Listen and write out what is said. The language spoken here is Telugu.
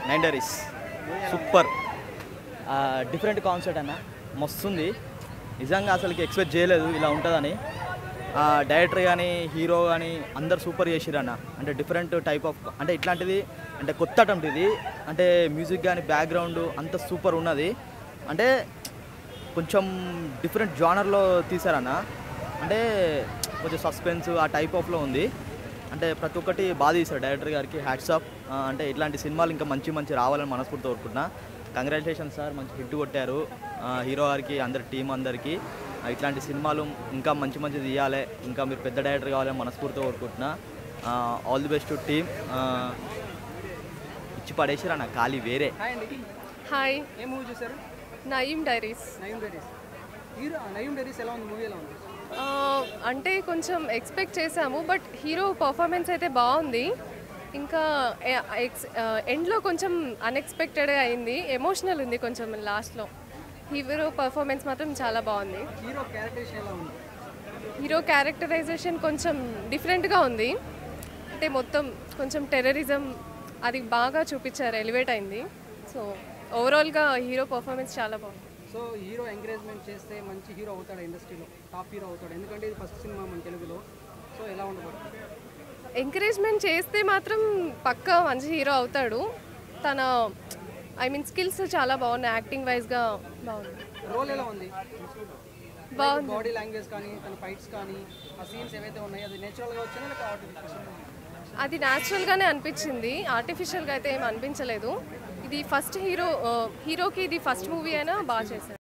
nine diaries super different concept అన్న మస్తుంది నిజంగా అసలుకి ఎక్స్పెక్ట్ చేయలేదు ఇలా ఉంటుందని ఆ, డైరెక్టర్ కానీ హీరో కానీ అందరు సూపర్ చేసిరు అన్న అంటే డిఫరెంట్ టైప్ ఆఫ్ అంటే ఇట్లాంటిది అంటే కొత్త అటెంప్ట్ ఇది అంటే మ్యూజిక్ కానీ బ్యాక్గ్రౌండ్ అంత సూపర్ ఉన్నది అంటే కొంచెం డిఫరెంట్ జానర్లో తీసారన్న అంటే కొంచెం సస్పెన్స్ ఆ టైప్ ఆఫ్లో ఉంది అంటే ప్రతి ఒక్కటి బాగా తీశారు డైరెక్టర్ గారికి హ్యాట్స్ ఆఫ్ అంటే ఇట్లాంటి సినిమాలు ఇంకా మంచి మంచి రావాలని మనస్ఫూర్తి కోరుకుంటున్నా కంగ్రాచులేషన్ సార్ మంచి హిట్ కొట్టారు ఆ, హీరో గారికి అందరి టీం అందరికీ ఆ, ఇట్లాంటి సినిమాలు ఇంకా మంచి మంచి తీయాలి ఇంకా మీరు పెద్ద డైరెక్టర్ కావాలని మనస్ఫూర్తిగా కోరుకుంటున్నా ఆల్ ది బెస్ట్ టీమ్ ఇచ్చి పడేసిరా నా ఖాళీ వేరే హాయ్ అండి హాయ్ ఏ మూవీ చూసారు Nayeem diaries Nayeem diaries hero Nayeem diaries ఎలా ఉంది మూవీ ఎలా ఉంది ఆ, అంటే కొంచెం ఎక్స్పెక్ట్ చేసాము బట్ హీరో పర్ఫార్మెన్స్ అయితే బాగుంది ఇంకా ఎ- ఎక్స్ ఎండ్లో కొంచెం అన్ఎక్స్పెక్టెడ్గా అయింది ఎమోషనల్ ఉంది కొంచెం లాస్ట్లో హీరో పర్ఫార్మెన్స్ మాత్రం చాలా బాగుంది హీరో క్యారెక్టరేషన్ ఎలా ఉంది హీరో క్యారెక్టరైజేషన్ కొంచెం డిఫరెంట్గా ఉంది అంటే మొత్తం కొంచెం టెర్రరిజం అది బాగా చూపించారు ఎలివేట్ అయింది సో ఓవరాల్గా హీరో పర్ఫార్మెన్స్ చాలా బాగుంది సో హీరో ఎంకరేజ్మెంట్ చేస్తే మంచి హీరో అవుతాడు ఇండస్ట్రీలో టాప్ హీరో అవుతాడు ఎందుకంటే ఇది ఫస్ట్ సినిమా మన తెలుగులో సో ఎలా ఉండబోతుంది ఎంకరేజ్మెంట్ చేస్తే మాత్రం పక్కా మంచి హీరో అవుతాడు తన ఐ మీన్ స్కిల్స్ చాలా బాగున్నాయి యాక్టింగ్ వైజ్గా బాగుంది రోల్ ఎలా ఉంది బాగుంది బాడీ లాంగ్వేజ్ కానీ తన ఫైట్స్ కానీ ఆ సీన్స్ ఏవైతే ఉన్నాయో అది నేచురల్గా వచ్చిందా లేక ఆర్టిఫిషియల్ అది న్యాచురల్గానే అనిపించింది ఆర్టిఫిషియల్గా అయితే ఏం అనిపించలేదు ఇది ఫస్ట్ హీరో హీరోకి ఇది ఫస్ట్ మూవీ అయినా బాగా చేశారు